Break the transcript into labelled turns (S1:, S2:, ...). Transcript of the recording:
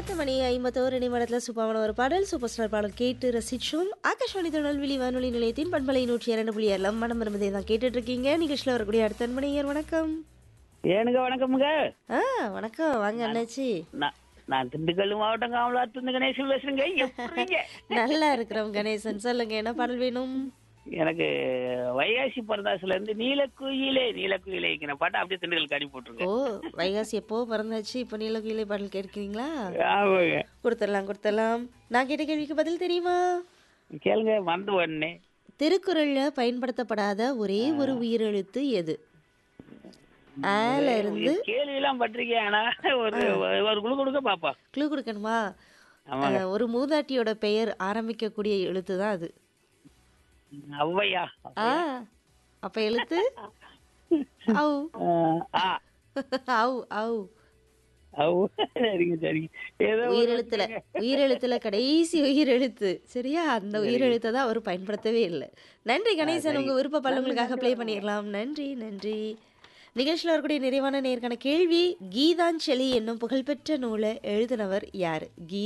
S1: பத்து மணி ஐம்பத்தோரு நிமிடத்தில் சூப்பரான ஒரு பாடல் சூப்பர் ஸ்டார் பாடல் கேட்டு ரசிச்சோம் ஆகாஷ்வாணி திருநெல்வேலி வானொலி நிலையத்தின் பண்பலை நூற்றி இரண்டு புள்ளி ஏழாம் மனம் மருமதை தான் கேட்டுட்டு இருக்கீங்க நிகழ்ச்சியில் வரக்கூடிய அடுத்த மணியர் வணக்கம்
S2: ஏனுங்க வணக்கமுங்க
S1: ஆ வணக்கம் வாங்க அண்ணாச்சி
S2: நான் நான் திண்டுக்கல் மாவட்டம் காமலாத்து கணேசன் பேசுறேங்க எப்படிங்க
S1: நல்லா இருக்கிறோம் கணேசன் சொல்லுங்க என்ன பாடல் வேணும்
S2: எனக்கு வைகாசி பரதாசுல இருந்து நீலக்குயிலே நீலக்குயிலேங்கிற பாட்டை அப்படியே திண்டுக்கல் காடி போட்டுருங்க
S1: ஓ வைகாசி எப்போ பிறந்தாச்சு இப்போ நீலகுயிலை பாடல் கேட்கிறீங்களா
S2: ஆமாங்க
S1: கொடுத்துடலாம் கொடுத்துடலாம் நான் கேட்ட கேள்விக்கு பதில் தெரியுமா
S2: கேளுங்க மறந்து உடனே
S1: திருக்குறள்ல பயன்படுத்தப்படாத ஒரே ஒரு உயிரெழுத்து எது ஆல இருந்து
S2: கேள்வி எல்லாம் பட்டிருக்கேன் ஆனா ஒரு ஒரு குழு கொடுக்க பாப்பா
S1: க்ளூ கொடுக்கணுமா
S2: ஆமாங்க.
S1: அஹ், ஒரு மூதாட்டியோட பெயர் ஆரம்பிக்கக்கூடிய எழுத்து தான் அது
S2: ஔவையா
S1: ஆ அப்ப எழுத்து அவு
S2: ஆ
S1: அவு அவு
S2: ஔ. சரிங்க சரிங்க ஏதோ ஒரு
S1: உயிரெழுத்துல உயிரெழுத்துல கடைசி உயிரெழுத்து சரியா அந்த உயிரெழுத்தை தான் அவர் பயன்படுத்தவே இல்லை நன்றி கணேசன் உங்க விருப்ப பல்லவங்களுக்காக ப்ளே பண்ணிடலாம் நன்றி நன்றி நிகழ்ச்சியில் வரக்கூடிய நிறைவான நேர்காண கேள்வி கீதாஞ்சலி என்னும் புகழ்பெற்ற நூலை எழுதினவர் யார் கீ